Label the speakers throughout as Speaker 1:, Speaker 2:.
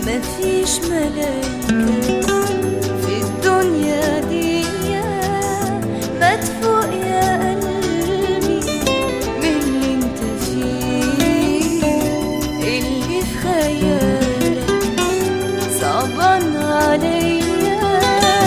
Speaker 1: مفيش ملايكة في الدنيا دي ما تفوق يا قلبي من اللي انت فيه اللي في خيالك صعبان عليا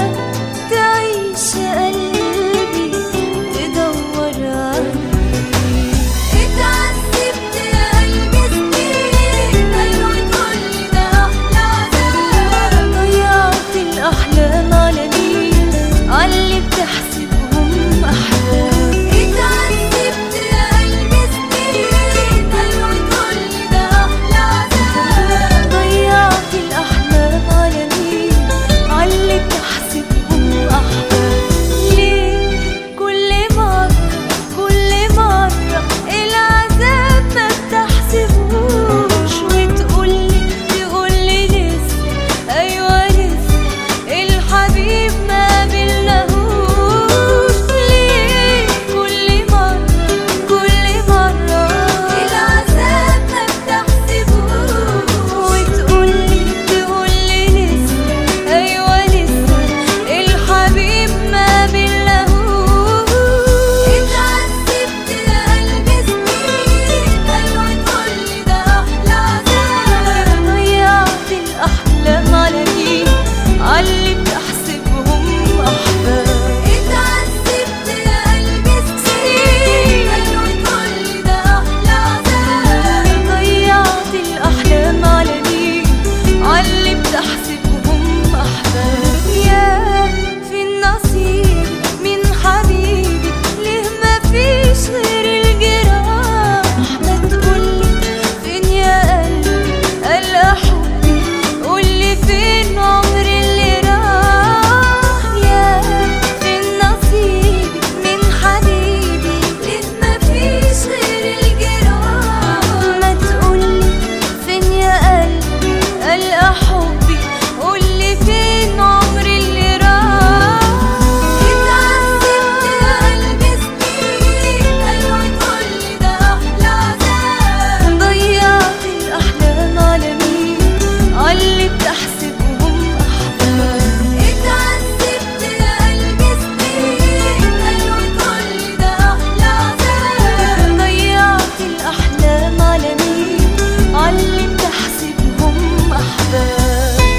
Speaker 1: تعيش يا قلبي تدور عليه اتعذبت يا قلبي سنين ايوه تقولي ده احلى عذاب ضيعت الاحلام على مين عاللي بتحسبهم احلام اتعذبت يا قلبي سنين ايوه تقولي ده احلى عذاب ضيعت الاحلام على مين عاللي بتحسبهم احلام ليه كل مرة كل مرة العذاب ما بتحسبوش وتقولي تقولي لسه أيوة لسه الحبيب ما قابلناهوش ليه كل مرة كل مرة العذاب ما بتحسبوش وتقولي تقولي لسه أيوة لسه الحبيب ما قابلناهوش اتعذبت يا قلبي سنين أيوة تقولي ده أحلى عذاب ضيعت الأحلام على مين عاللي بتحسبهم أحباب اتعذبت يا قلبي سنين أيوة تقولي ده أحلى عذاب ضيعت الأحلام على مين عاللي بتحسبهم أحباب يا في النصيب من حبيبي ليه ما فيش غير الجراح ما تقولي فين يا قلبي قلق حبي قولي فين عمر اللي راح يا في النصيب من حبيبي ليه ما فيش غير الجراح ما تقولي فين يا قلبي قلق حبي قولي فين عمر اللي راح اتعذبت يا قلبي سنين ايوه تقولي ده احلى عذاب ضيعت الاحلام على مين عاللي بتحسبهم احباب اتعذبت يا قلبي سنين ايوه تقولي ده احلى عذاب ضيعت الاحلام على مين عاللي بتحسبهم احباب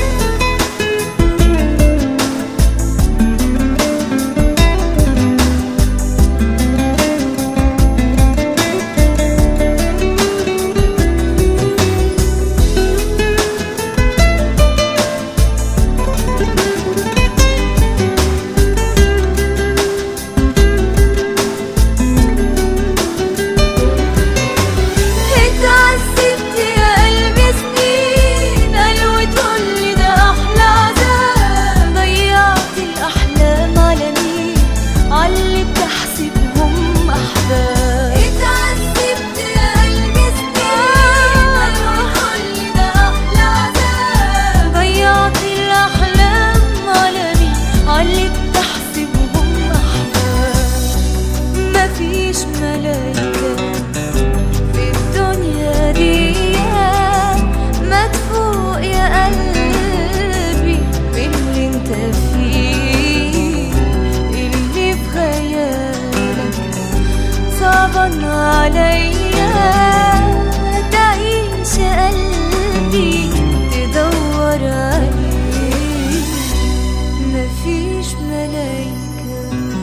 Speaker 1: اتعذبت يا قلبي سنين قالوا تقولي ده احلى عذاب ضيعت الاحلام على مين عاللي بتحسبهم احباب اتعذبت يا قلبي سنين قالوا تقولي ده احلى عذاب ضيعت الاحلام على مين عاللي بتحسبهم احباب مفيش ملايكه في الدنيا دي ما تفوق يا قلبي باللي انت فيه اللي في خيالك صعبان عليا تعيش يا قلبي تدور عليه مفيش ملايكه